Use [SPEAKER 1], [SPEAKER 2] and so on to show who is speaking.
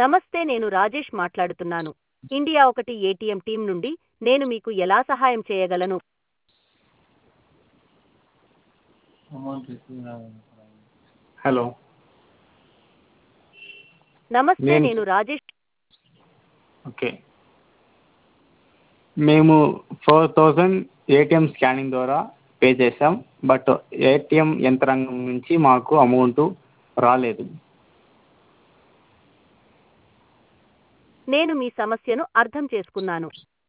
[SPEAKER 1] నమస్తే నేను రాజేష్ మాట్లాడుతున్నాను ఇండియా ఒకటి ఏటీఎం టీం నుండి నేను మీకు ఎలా సహాయం చేయగలను
[SPEAKER 2] హలో
[SPEAKER 1] నమస్తే
[SPEAKER 2] నేను-
[SPEAKER 1] నేను రాజేష్
[SPEAKER 2] ఓకే మేము ఫోర్ థౌజండ్ ఏటీఎం స్కానింగ్ ద్వారా పే చేసాం బట్ ఏటీఎం యంత్రాంగం నుంచి మాకు అమౌంట్ రాలేదు
[SPEAKER 1] నేను మీ సమస్యను అర్థం చేసుకున్నాను